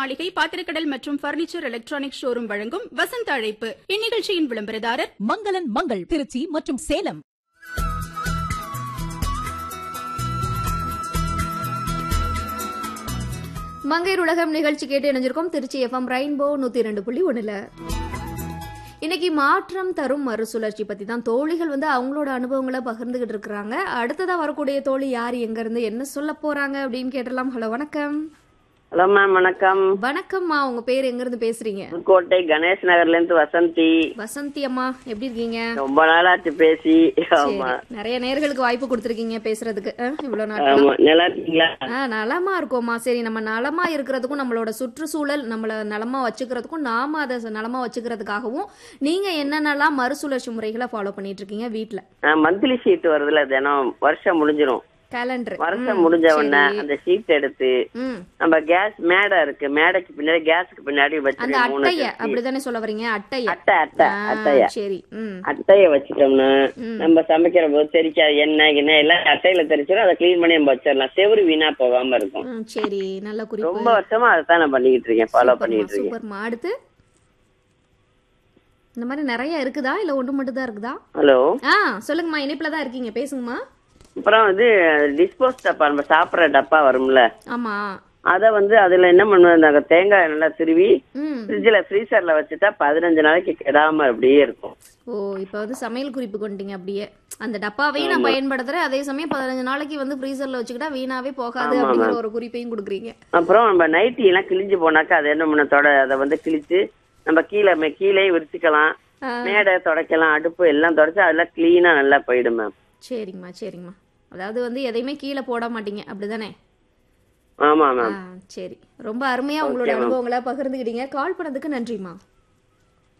மாளிகை பாத்திரக்கடல் மற்றும் பர்னிச்சர் எலக்ட்ரானிக் ஷோரூம் வழங்கும் வசந்த அழைப்பு இந்நிகழ்ச்சியின் விளம்பரதாரர் மங்களன் மங்கள் திருச்சி மற்றும் சேலம் மங்கையர் உலகம் நிகழ்ச்சி கேட்டு இணைஞ்சிருக்கோம் திருச்சி எஃப்எம் ரெயின்போ நூத்தி ரெண்டு புள்ளி ஒண்ணுல இன்னைக்கு மாற்றம் தரும் மறுசுழற்சி பத்தி தான் தோழிகள் வந்து அவங்களோட அனுபவங்களை பகிர்ந்துகிட்டு இருக்கிறாங்க அடுத்ததா வரக்கூடிய தோழி யார் எங்க இருந்து என்ன சொல்ல போறாங்க அப்படின்னு கேட்டலாம் ஹலோ வணக்கம் ஹலோ மேம் வணக்கம் வணக்கம்மா உங்க பேர் எங்க இருந்து பேசுறீங்க புதுக்கோட்டை கணேஷ் நகர்ல இருந்து வசந்தி வசந்தி அம்மா எப்படி இருக்கீங்க ரொம்ப நாளாச்சு பேசி ஆமா சரி, நிறைய நேர்களுக்கு வாய்ப்பு கொடுத்துருக்கீங்க பேசுறதுக்கு அஹ், இவ்வளவு நாட்கள் ஆமா நல்லா இருக்கீங்களா ஆ நலமா இருக்கோம்மா சரி நம்ம நலமா இருக்கிறதுக்கும் நம்மளோட சுற்றுச்சூழல் நம்மள நலமா வச்சுக்கிறதுக்கும் நாம அதை ச- நலமா வச்சுக்கிறதுக்காகவும் நீங்க என்னென்னலாம் மறுசுழற்சி முறைகளை ஃபாலோ பண்ணிட்டு இருக்கீங்க வீட்ல மந்த்லி ஷீட் வருதுல தினம் வருஷம் முடிஞ்சிரும் கேலண்டர் வருஷம் முடிஞ்ச உடனே அந்த ஷீட் எடுத்து ம் நம்ம கேஸ் மேடை இருக்கு மேடைக்கு பின்னாடி கேஸுக்கு பின்னாடி அந்த வச்சிருக்கோம் மூணு அட்டைய கட்டி. அப்படிதானே சொல்ல வரீங்க அட்டைய அட்டை அட்டை ஆ, அட்டைய சரி ம் அட்டைய வச்சிட்டோம்னா நம்ம சமைக்கிற போது தெரிக்காது எண்ணெய் கிண்ணெய் எல்லாம் அட்டையில தெரிச்சிடும் அதை க்ளீன் பண்ணி நம்ம வச்சிடலாம் செவரு வீணா போகாம இருக்கும் ம், சரி நல்ல ரொம்ப குறிப்பு வருஷமா அதைத்தான் நான் பண்ணிக்கிட்டு இருக்கேன் ஃபாலோ பண்ணிக்கிட்டு இருக்கேன் சூப்பர்மா அடுத்து இந்த மாதிரி நிறைய இருக்குதா இல்ல ஒண்ணு மட்டும் தான் இருக்குதா ஹலோ ஆ சொல்லுங்கம்மா இணைப்புல தான் இருக்கீங்க பேசுங்கம்மா அப்புறம் வந்து டிஸ்போஸ் டப்பா நம்ம சாப்பிட்ற டப்பா வரும்ல ஆமா அத வந்து அதுல என்ன பண்ணுவேன் நாங்க தேங்காய் நல்லா திருவி ம் ஃப்ரிட்ஜில் ஃப்ரீசர்ல வச்சுட்டா பதினஞ்சு நாளைக்கு கெடாம அப்படியே இருக்கும் ஓ இப்போ வந்து சமையல் குறிப்பு கொண்டீங்க அப்படியே அந்த டப்பாவையும் நான் பயன்படுத்துறேன் அதே சமயம் பதினஞ்சு நாளைக்கு வந்து ஃப்ரீசர்ல வச்சுக்கிட்டா வீணாவே போகாது ஆமா, அப்படிங்கிற ஆமா. ஒரு குறிப்பையும் கொடுக்குறீங்க அப்புறம் நம்ம நைட்டி எல்லாம் கிழிஞ்சு போனாக்கா அது என்ன பண்ண தொட அதை வந்து கிழிச்சு நம்ம கீழே மே- கீழேயும் விரிச்சுக்கலாம் ஆ. மேடை தொடக்கலாம் அடுப்பு எல்லாம் தொடச்சு அதெல்லாம் கிளீனா நல்லா போயிடும் மேம் சரிங்கம்மா சரிங்கம்மா அதாவது வந்து எதையுமே கீழே போட மாட்டீங்க அப்படிதானே ஆமா ஆ மேம் சரி ரொம்ப அருமையா உங்களோட Okay, ma'am. அனுபவங்களை பகிர்ந்துக்கிட்டீங்க கால் பண்ணதுக்கு நன்றிம்மா